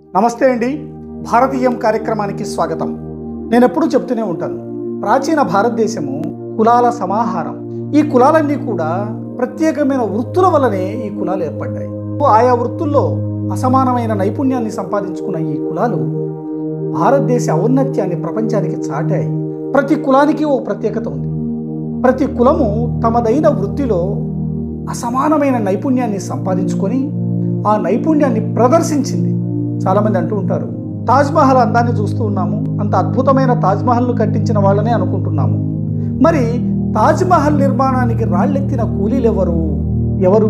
నమస్తే అండి భారతీయం కార్యక్రమానికి స్వాగతం నేను ఎప్పుడూ చెప్తూనే ఉంటాను ప్రాచీన భారతదేశము కులాల సమాహారం ఈ కులాలన్నీ కూడా ప్రత్యేకమైన వృత్తుల వల్లనే ఈ కులాలు ఏర్పడ్డాయి ఆయా వృత్తుల్లో అసమానమైన నైపుణ్యాన్ని సంపాదించుకున్న ఈ కులాలు భారతదేశ ఔన్నత్యాన్ని ప్రపంచానికి చాటాయి ప్రతి కులానికి ఓ ప్రత్యేకత ఉంది ప్రతి కులము తమదైన వృత్తిలో అసమానమైన నైపుణ్యాన్ని సంపాదించుకొని ఆ నైపుణ్యాన్ని ప్రదర్శించింది చాలామంది అంటూ ఉంటారు తాజ్మహల్ అందాన్ని చూస్తూ ఉన్నాము అంత అద్భుతమైన తాజ్మహల్ను కట్టించిన వాళ్ళనే అనుకుంటున్నాము మరి తాజ్మహల్ నిర్మాణానికి రాళ్ళెత్తిన కూలీలు ఎవరు ఎవరు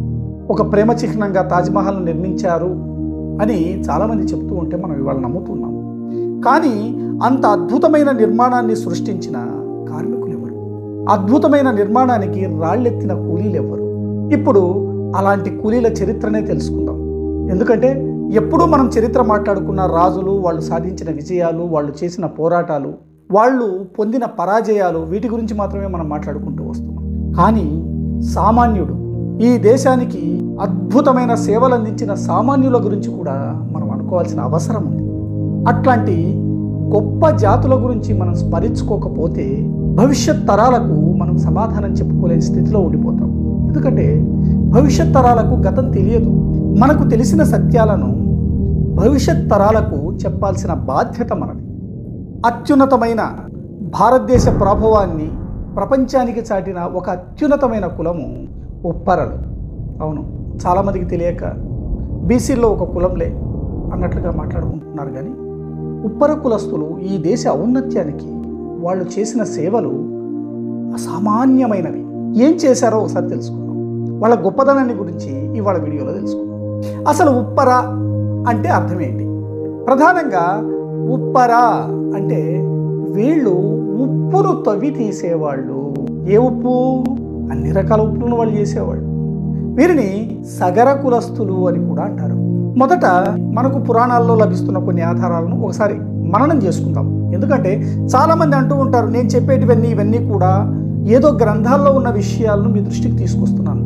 ఒక ప్రేమ చిహ్నంగా తాజ్మహల్ను నిర్మించారు అని చాలామంది చెప్తూ ఉంటే మనం ఇవాళ నమ్ముతున్నాం కానీ అంత అద్భుతమైన నిర్మాణాన్ని సృష్టించిన కార్మికులు ఎవరు అద్భుతమైన నిర్మాణానికి రాళ్ళెత్తిన కూలీలు ఎవరు ఇప్పుడు అలాంటి కూలీల చరిత్రనే తెలుసుకుందాం ఎందుకంటే ఎప్పుడూ మనం చరిత్ర మాట్లాడుకున్న రాజులు వాళ్ళు సాధించిన విజయాలు వాళ్ళు చేసిన పోరాటాలు వాళ్ళు పొందిన పరాజయాలు వీటి గురించి మాత్రమే మనం మాట్లాడుకుంటూ వస్తున్నాం కానీ సామాన్యుడు ఈ దేశానికి అద్భుతమైన సేవలు అందించిన సామాన్యుల గురించి కూడా మనం అనుకోవాల్సిన అవసరం ఉంది అట్లాంటి గొప్ప జాతుల గురించి మనం స్మరించుకోకపోతే భవిష్యత్ తరాలకు మనం సమాధానం చెప్పుకోలేని స్థితిలో ఉండిపోతాం ఎందుకంటే భవిష్యత్ తరాలకు గతం తెలియదు మనకు తెలిసిన సత్యాలను భవిష్యత్ తరాలకు చెప్పాల్సిన బాధ్యత మనది అత్యున్నతమైన భారతదేశ ప్రభావాన్ని ప్రపంచానికి చాటిన ఒక అత్యున్నతమైన కులము ఉప్పరలు అవును చాలామందికి తెలియక బీసీలో ఒక కులంలే అన్నట్లుగా మాట్లాడుకుంటున్నారు కానీ ఉప్పర కులస్తులు ఈ దేశ ఔన్నత్యానికి వాళ్ళు చేసిన సేవలు అసామాన్యమైనవి ఏం చేశారో ఒకసారి తెలుసుకుందాం వాళ్ళ గొప్పదనాన్ని గురించి ఇవాళ వీడియోలో తెలుసుకుందాం అసలు ఉప్పర అంటే అర్థం ఏంటి ప్రధానంగా ఉప్పర అంటే వీళ్ళు ఉప్పును తవ్వి తీసేవాళ్ళు ఏ ఉప్పు అన్ని రకాల ఉప్పులను వాళ్ళు చేసేవాళ్ళు వీరిని సగర కులస్తులు అని కూడా అంటారు మొదట మనకు పురాణాల్లో లభిస్తున్న కొన్ని ఆధారాలను ఒకసారి మననం చేసుకుందాం ఎందుకంటే చాలామంది అంటూ ఉంటారు నేను చెప్పేటివన్నీ ఇవన్నీ కూడా ఏదో గ్రంథాల్లో ఉన్న విషయాలను మీ దృష్టికి తీసుకొస్తున్నాను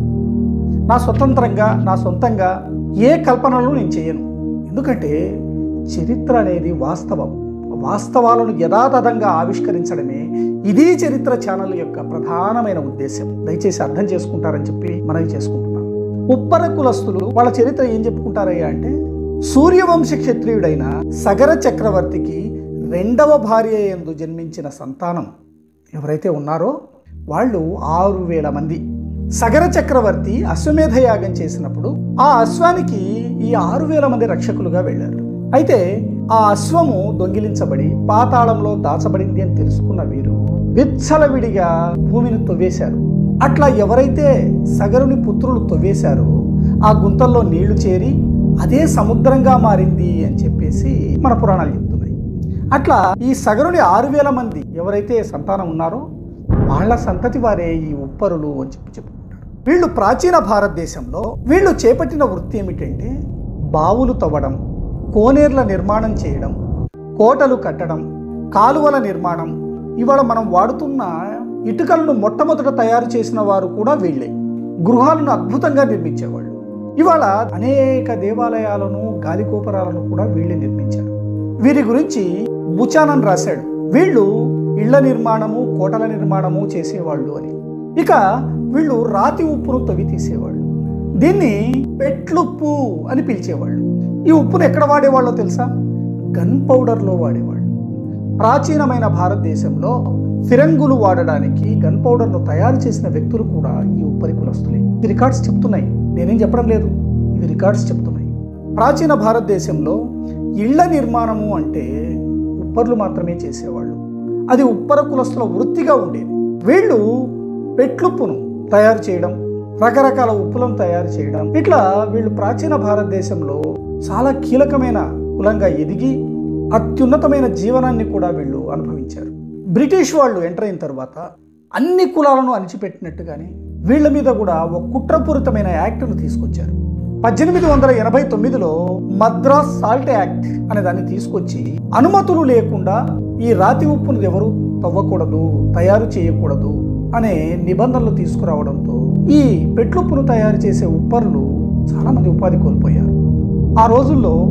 నా స్వతంత్రంగా నా సొంతంగా ఏ కల్పనలు నేను చేయను ఎందుకంటే చరిత్ర అనేది వాస్తవం వాస్తవాలను యథాతథంగా ఆవిష్కరించడమే ఇదే చరిత్ర ఛానల్ యొక్క ప్రధానమైన ఉద్దేశం దయచేసి అర్థం చేసుకుంటారని చెప్పి మనవి చేసుకుంటున్నాను ఉప్పర కులస్తులు వాళ్ళ చరిత్ర ఏం చెప్పుకుంటారయ్యా అంటే సూర్యవంశ క్షత్రియుడైన సగర చక్రవర్తికి రెండవ భార్య ఎందు జన్మించిన సంతానం ఎవరైతే ఉన్నారో వాళ్ళు ఆరు వేల మంది సగర చక్రవర్తి అశ్వమేధ యాగం చేసినప్పుడు ఆ అశ్వానికి ఈ ఆరు వేల మంది రక్షకులుగా వెళ్ళారు అయితే ఆ అశ్వము దొంగిలించబడి పాతాళంలో దాచబడింది అని తెలుసుకున్న వీరు విచ్చలవిడిగా భూమిని తవ్వేశారు అట్లా ఎవరైతే సగరుని పుత్రులు తవ్వేశారో ఆ గుంతల్లో నీళ్లు చేరి అదే సముద్రంగా మారింది అని చెప్పేసి మన పురాణాలు చెప్తున్నాయి అట్లా ఈ సగరుని ఆరు వేల మంది ఎవరైతే సంతానం ఉన్నారో వాళ్ళ సంతతి వారే ఈ ఉప్పరులు అని చెప్పి చెప్పుకుంటారు వీళ్ళు ప్రాచీన భారతదేశంలో వీళ్ళు చేపట్టిన వృత్తి ఏమిటంటే బావులు తవ్వడం కోనేర్ల నిర్మాణం చేయడం కోటలు కట్టడం కాలువల నిర్మాణం ఇవాళ మనం వాడుతున్న ఇటుకలను మొట్టమొదట తయారు చేసిన వారు కూడా వీళ్ళే గృహాలను అద్భుతంగా నిర్మించేవాళ్ళు ఇవాళ అనేక దేవాలయాలను గాలిగోపురాలను కూడా వీళ్ళే నిర్మించారు వీరి గురించి బుచానన్ రాశాడు వీళ్ళు ఇళ్ల నిర్మాణము కోటల నిర్మాణము చేసేవాళ్ళు అని ఇక వీళ్ళు రాతి ఉప్పును తవ్వి తీసేవాళ్ళు దీన్ని పెట్లుప్పు అని పిలిచేవాళ్ళు ఈ ఉప్పును ఎక్కడ వాడేవాళ్ళో తెలుసా గన్ పౌడర్లో వాడేవాళ్ళు ప్రాచీనమైన భారతదేశంలో ఫిరంగులు వాడడానికి గన్ పౌడర్ను తయారు చేసిన వ్యక్తులు కూడా ఈ ఉప్పరి కులస్తులే ఈ రికార్డ్స్ చెప్తున్నాయి నేనేం చెప్పడం లేదు ఇవి రికార్డ్స్ చెప్తున్నాయి ప్రాచీన భారతదేశంలో ఇళ్ల నిర్మాణము అంటే ఉప్పర్లు మాత్రమే చేసేవాళ్ళు అది ఉప్పర కులస్తుల వృత్తిగా ఉండేది వీళ్ళు పెట్లుప్పును తయారు చేయడం రకరకాల ఉప్పులను తయారు చేయడం ఇట్లా వీళ్ళు ప్రాచీన భారతదేశంలో చాలా కీలకమైన కులంగా ఎదిగి అత్యున్నతమైన జీవనాన్ని కూడా వీళ్ళు అనుభవించారు బ్రిటిష్ వాళ్ళు ఎంటర్ అయిన తర్వాత అన్ని కులాలను అణిచిపెట్టినట్టుగానే వీళ్ళ మీద కూడా ఒక కుట్రపూరితమైన యాక్ట్ను తీసుకొచ్చారు పద్దెనిమిది వందల ఎనభై తొమ్మిదిలో మద్రాస్ సాల్ట్ యాక్ట్ అనే దాన్ని తీసుకొచ్చి అనుమతులు లేకుండా ఈ రాతి ఉప్పును ఎవరు తవ్వకూడదు తయారు చేయకూడదు అనే నిబంధనలు తీసుకురావడంతో ఈ పెట్లుప్పును తయారు చేసే ఉప్పర్లు చాలామంది ఉపాధి కోల్పోయారు ఆ రోజుల్లో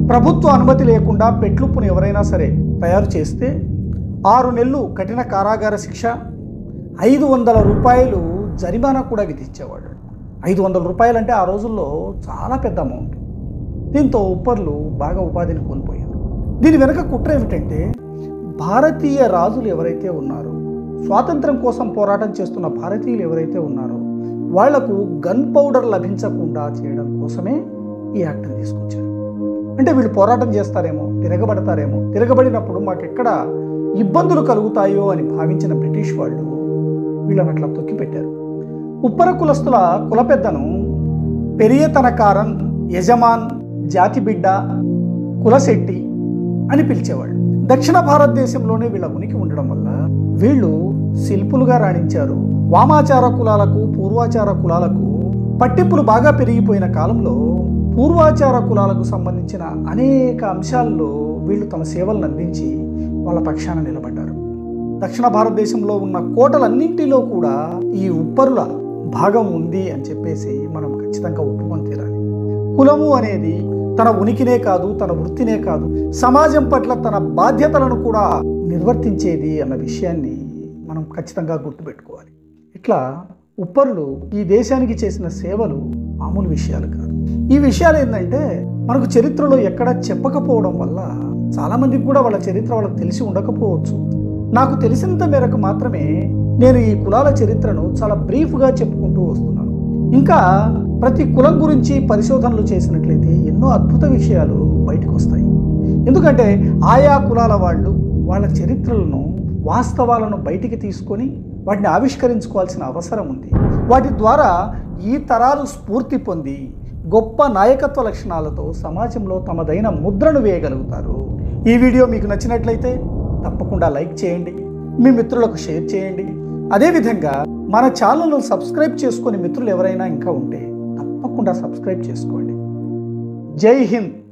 ప్రభుత్వ అనుమతి లేకుండా పెట్లుప్పును ఎవరైనా సరే తయారు చేస్తే ఆరు నెలలు కఠిన కారాగార శిక్ష ఐదు వందల రూపాయలు జరిమానా కూడా విధించేవాడు ఐదు వందల రూపాయలు అంటే ఆ రోజుల్లో చాలా పెద్ద అమౌంట్ దీంతో ఉప్పర్లు బాగా ఉపాధిని కోల్పోయారు దీని వెనక కుట్ర ఏమిటంటే భారతీయ రాజులు ఎవరైతే ఉన్నారో స్వాతంత్రం కోసం పోరాటం చేస్తున్న భారతీయులు ఎవరైతే ఉన్నారో వాళ్లకు గన్ పౌడర్ లభించకుండా చేయడం కోసమే ఈ యాక్ట్ని తీసుకొచ్చారు అంటే వీళ్ళు పోరాటం చేస్తారేమో తిరగబడతారేమో తిరగబడినప్పుడు మాకెక్కడ ఇబ్బందులు కలుగుతాయో అని భావించిన బ్రిటిష్ వాళ్ళు వీళ్ళని అట్లా తొక్కిపెట్టారు ఉప్పర కులస్తుల కుల పెద్దను పెరియతనకారన్ యజమాన్ జాతి బిడ్డ కులశెట్టి అని పిలిచేవాళ్ళు దక్షిణ భారతదేశంలోనే వీళ్ళ ఉనికి ఉండడం వల్ల వీళ్ళు శిల్పులుగా రాణించారు వామాచార కులాలకు పూర్వాచార కులాలకు పట్టింపులు బాగా పెరిగిపోయిన కాలంలో పూర్వాచార కులాలకు సంబంధించిన అనేక అంశాల్లో వీళ్ళు తమ సేవలను అందించి వాళ్ళ పక్షాన నిలబడ్డారు దక్షిణ భారతదేశంలో ఉన్న కోటలన్నింటిలో కూడా ఈ ఉప్పరుల భాగం ఉంది అని చెప్పేసి మనం ఖచ్చితంగా ఒప్పుకొని తీరాలి కులము అనేది తన ఉనికినే కాదు తన వృత్తినే కాదు సమాజం పట్ల తన బాధ్యతలను కూడా నిర్వర్తించేది అన్న విషయాన్ని మనం ఖచ్చితంగా గుర్తుపెట్టుకోవాలి ఇట్లా ఉప్పరులు ఈ దేశానికి చేసిన సేవలు మామూలు విషయాలు కాదు ఈ విషయాలు ఏంటంటే మనకు చరిత్రలో ఎక్కడ చెప్పకపోవడం వల్ల చాలామందికి కూడా వాళ్ళ చరిత్ర వాళ్ళకి తెలిసి ఉండకపోవచ్చు నాకు తెలిసినంత మేరకు మాత్రమే నేను ఈ కులాల చరిత్రను చాలా బ్రీఫ్గా చెప్పుకుంటూ వస్తున్నాను ఇంకా ప్రతి కులం గురించి పరిశోధనలు చేసినట్లయితే ఎన్నో అద్భుత విషయాలు బయటకు వస్తాయి ఎందుకంటే ఆయా కులాల వాళ్ళు వాళ్ళ చరిత్రలను వాస్తవాలను బయటికి తీసుకొని వాటిని ఆవిష్కరించుకోవాల్సిన అవసరం ఉంది వాటి ద్వారా ఈ తరాలు స్ఫూర్తి పొంది గొప్ప నాయకత్వ లక్షణాలతో సమాజంలో తమదైన ముద్రను వేయగలుగుతారు ఈ వీడియో మీకు నచ్చినట్లయితే తప్పకుండా లైక్ చేయండి మీ మిత్రులకు షేర్ చేయండి అదేవిధంగా మన ఛానల్ను సబ్స్క్రైబ్ చేసుకుని మిత్రులు ఎవరైనా ఇంకా ఉంటే తప్పకుండా సబ్స్క్రైబ్ చేసుకోండి జై హింద్